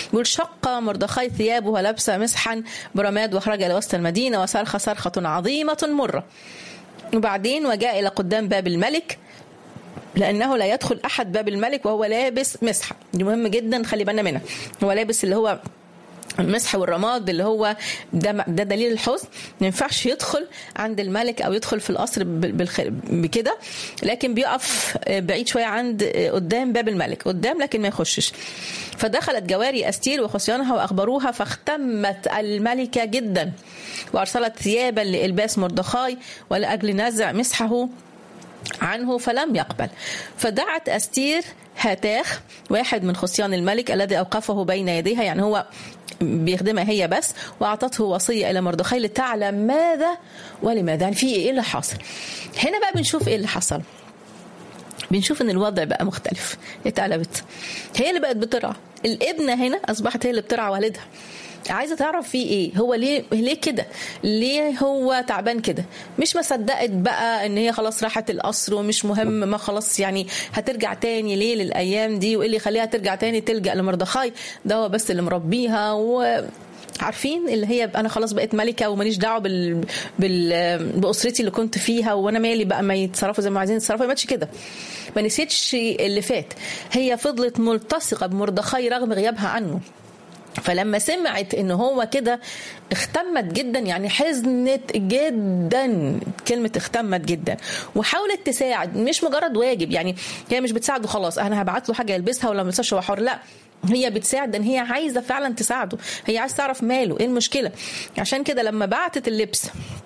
يقول شق مردخاي ثيابه ولبس مسحا برماد وخرج الى وسط المدينه وصرخ صرخه عظيمه مره وبعدين وجاء الى قدام باب الملك لانه لا يدخل احد باب الملك وهو لابس مسحه دي مهم جدا خلي بالنا منها هو لابس اللي هو المسح والرماد اللي هو ده ده دليل الحزن ما ينفعش يدخل عند الملك او يدخل في القصر بكده لكن بيقف بعيد شويه عند قدام باب الملك قدام لكن ما يخشش فدخلت جواري استير وخصيانها واخبروها فاختمت الملكه جدا وارسلت ثيابا لالباس مردخاي ولاجل نزع مسحه عنه فلم يقبل فدعت استير هاتاخ واحد من خصيان الملك الذي اوقفه بين يديها يعني هو بيخدمها هي بس واعطته وصيه الى مردخاي لتعلم ماذا ولماذا يعني في ايه اللي حاصل هنا بقى بنشوف ايه اللي حصل بنشوف ان الوضع بقى مختلف اتقلبت هي اللي بقت بترعى الابنه هنا اصبحت هي اللي بترعى والدها عايزه تعرف فيه ايه هو ليه ليه كده ليه هو تعبان كده مش مصدقت بقى ان هي خلاص راحت القصر ومش مهم ما خلاص يعني هترجع تاني ليه للايام دي وايه اللي يخليها ترجع تاني تلجا لمردخاي ده هو بس اللي مربيها و عارفين اللي هي انا خلاص بقيت ملكه وماليش دعوه بال... بال... باسرتي اللي كنت فيها وانا مالي بقى ما يتصرفوا زي ما عايزين يتصرفوا ما كده ما نسيتش اللي فات هي فضلت ملتصقه بمردخاي رغم غيابها عنه فلما سمعت ان هو كده اختمت جدا يعني حزنت جدا كلمة اختمت جدا وحاولت تساعد مش مجرد واجب يعني هي مش بتساعده خلاص انا هبعت له حاجة يلبسها ولا ما يلبسهاش هو حر لا هي بتساعد ان هي عايزة فعلا تساعده هي عايزة تعرف ماله ايه المشكلة عشان كده لما بعتت اللبس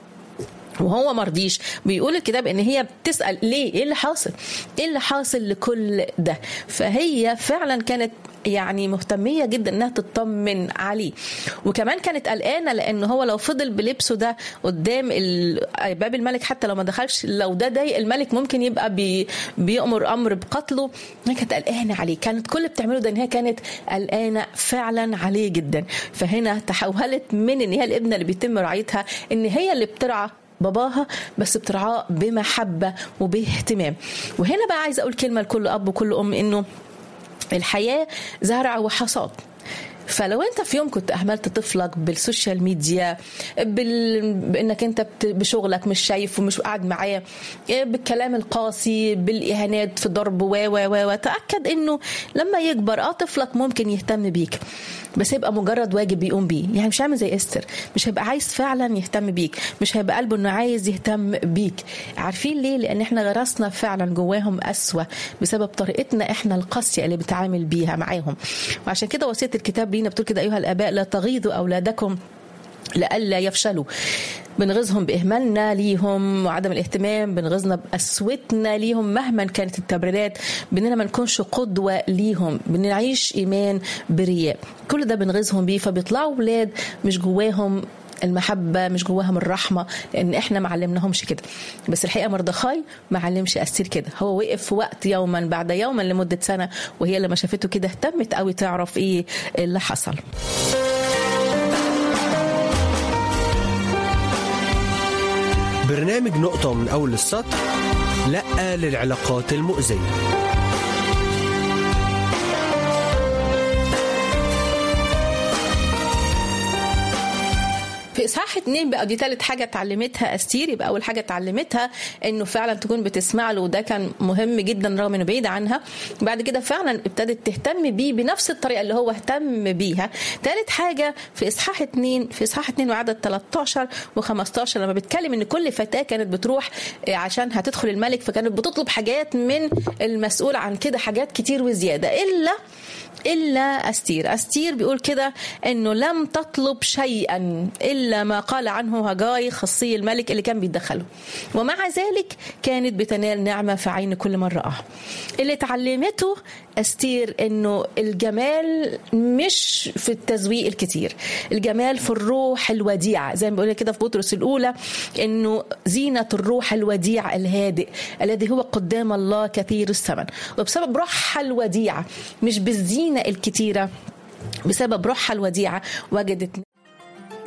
وهو مرضيش بيقول الكتاب ان هي بتسال ليه ايه اللي حاصل ايه اللي حاصل لكل ده فهي فعلا كانت يعني مهتمية جدا انها تطمن عليه وكمان كانت قلقانة لان هو لو فضل بلبسه ده قدام باب الملك حتى لو ما دخلش لو ده ضايق الملك ممكن يبقى بي بيأمر امر بقتله هي كانت قلقانة عليه كانت كل اللي بتعمله ده ان هي كانت قلقانة فعلا عليه جدا فهنا تحولت من ان هي الابنة اللي بيتم رعايتها ان هي اللي بترعى باباها بس بترعاه بمحبة وباهتمام وهنا بقى عايزة أقول كلمة لكل أب وكل أم إنه الحياة زرع وحصاد فلو انت في يوم كنت اهملت طفلك بالسوشيال ميديا بال... بانك انت بت... بشغلك مش شايف ومش قاعد معاه بالكلام القاسي بالاهانات في ضرب و و و تاكد انه لما يكبر اه طفلك ممكن يهتم بيك بس هيبقى مجرد واجب بيقوم بيه يعني مش عامل زي استر مش هيبقى عايز فعلا يهتم بيك مش هيبقى قلبه انه عايز يهتم بيك عارفين ليه لان احنا غرسنا فعلا جواهم قسوه بسبب طريقتنا احنا القاسيه اللي بتعامل بيها معاهم وعشان كده وصيه الكتاب لينا بتقول كده ايها الاباء لا تغيظوا اولادكم لئلا يفشلوا بنغيظهم بإهمالنا ليهم وعدم الاهتمام بنغيظنا بقسوتنا ليهم مهما كانت التبريرات بأننا ما نكونش قدوة ليهم بنعيش إيمان برياء كل ده بنغيظهم بيه فبيطلعوا ولاد مش جواهم المحبه مش جواهم الرحمه لان احنا ما علمناهمش كده بس الحقيقه مردخاي ما علمش استير كده هو وقف في وقت يوما بعد يوما لمده سنه وهي لما شافته كده اهتمت قوي تعرف ايه اللي حصل برنامج نقطة من أول السطر لأ للعلاقات المؤذية في اصحاح اتنين بقى دي تالت حاجه اتعلمتها استير يبقى اول حاجه اتعلمتها انه فعلا تكون بتسمع له وده كان مهم جدا رغم انه بعيد عنها بعد كده فعلا ابتدت تهتم بيه بنفس الطريقه اللي هو اهتم بيها تالت حاجه في اصحاح اتنين في اصحاح اتنين وعدد 13 و15 لما بيتكلم ان كل فتاه كانت بتروح عشان هتدخل الملك فكانت بتطلب حاجات من المسؤول عن كده حاجات كتير وزياده الا الا استير استير بيقول كده انه لم تطلب شيئا الا ما قال عنه هجاي خصي الملك اللي كان بيتدخله ومع ذلك كانت بتنال نعمه في عين كل من رآها اللي اتعلمته استير انه الجمال مش في التزويق الكتير الجمال في الروح الوديعه زي ما بيقول كده في بطرس الاولى انه زينه الروح الوديع الهادئ الذي هو قدام الله كثير الثمن وبسبب روحها الوديعه مش بالزينه الكتيره بسبب روحها الوديعه وجدت